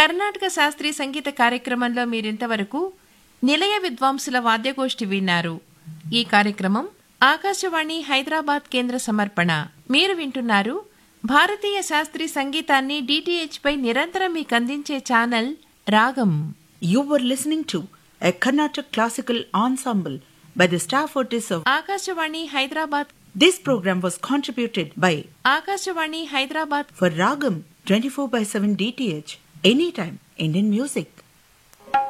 కర్ణాటక శాస్త్రీయ సంగీత కార్యక్రమంలో మీరింతవరకు నిలయ విద్వాంసుల వాద్యగోష్ఠి విన్నారు ఈ కార్యక్రమం ఆకాశవాణి హైదరాబాద్ కేంద్ర సమర్పణ మీరు వింటున్నారు భారతీయ శాస్త్రీయ సంగీతాన్ని డిటిహెచ్ పై నిరంతరం మీకు అందించే ఛానల్ రాగం You were listening to a Carnatic classical ensemble by the staff artists of. Akashvani Hyderabad This program was contributed by Akashvani Hyderabad for Ragam 24 by 7 DTH. Anytime Indian music.